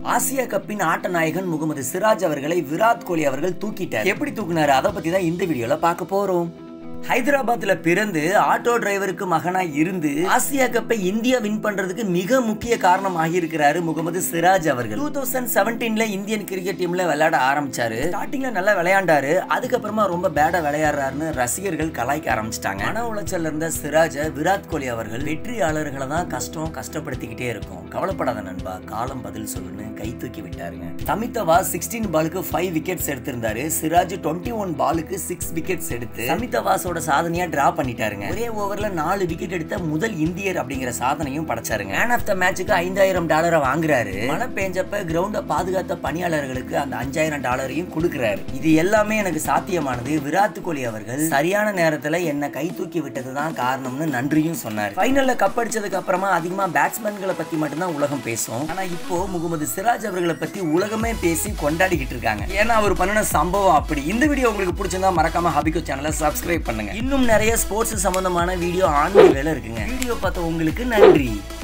Asia கப்பின் ஆட்ட நாயகன் முகமது சிராஜ் அவர்களை விராட் கோலி அவர்கள் தூக்கிட்டார் எப்படி தூக்குனாரு அதை பத்தி தான் இந்த வீடியோல பார்க்க போறோம் ஹைதராபாத்ல பிறந்து ஆட்டோ டிரைவருக்கு மகனா இருந்து ஆசியா கப்பை இந்தியா வின் பண்றதுக்கு மிக முக்கிய காரணம் ஆகியிருக்கிறாரு முகமது சிராஜ் அவர்கள் டூ தௌசண்ட் செவன்டீன்ல இந்தியன் கிரிக்கெட் டீம்ல விளையாட ஆரம்பிச்சாரு ஸ்டார்டிங்ல நல்லா விளையாண்டாரு அதுக்கப்புறமா ரொம்ப பேடா விளையாடுறாருன்னு ரசிகர்கள் கலாய்க்க ஆரம்பிச்சிட்டாங்க மன உளைச்சல்ல இருந்த சிராஜ விராட் கோலி அவர்கள் வெற்றியாளர்களை தான் கஷ்டம் கஷ்டப்படுத்திக்கிட்டே இருக்கும் கவலைப்படாத நண்பா காலம் பதில் சொல்லுன்னு கை தூக்கி விட்டாருங்க சமிதவா சிக்ஸ்டீன் பாலுக்கு ஃபைவ் விக்கெட்ஸ் எடுத்திருந்தாரு சிராஜ் டுவெண்ட்டி ஒன் பாலுக்கு சிக்ஸ் விக்கெட்ஸ் எடுத்து சமிதவாஸோட சாதனையா டிரா பண்ணிட்டாருங்க ஒரே ஓவர்ல நாலு விக்கெட் எடுத்த முதல் இந்தியர் அப்படிங்கிற சாதனையும் படைச்சாருங்க மேன் ஆஃப் த மேட்சுக்கு ஐந்தாயிரம் டாலரை வாங்குறாரு மழை பெஞ்சப்ப கிரவுண்ட பாதுகாத்த பணியாளர்களுக்கு அந்த அஞ்சாயிரம் டாலரையும் கொடுக்குறாரு இது எல்லாமே எனக்கு சாத்தியமானது விராட் கோலி அவர்கள் சரியான நேரத்துல என்ன கை தூக்கி விட்டது தான் காரணம்னு நன்றியும் சொன்னார் ஃபைனல்ல கப் அடிச்சதுக்கு அப்புறமா அதிகமா பேட்ஸ்மேன்களை பத்தி மட்டும்தான் உலகம் பேசும் ஆனா இப்போ முகமது சிராஜ் அவர்களை பத்தி உலகமே பேசி கொண்டாடிக்கிட்டு இருக்காங்க ஏன்னா அவர் பண்ணின சம்பவம் அப்படி இந்த வீடியோ உங்களுக்கு பிடிச்சிருந்தா மறக்காம ஹபிகோ சேனலை சப்ஸ்கிரைப் பண்ணுங்க இன்னும் நிறைய ஸ்போர்ட்ஸ் சம்பந்தமான வீடியோ ஆன்லைன் வேலை இருக்குங்க வீடியோ பார்த்த உங்களுக்கு நன்றி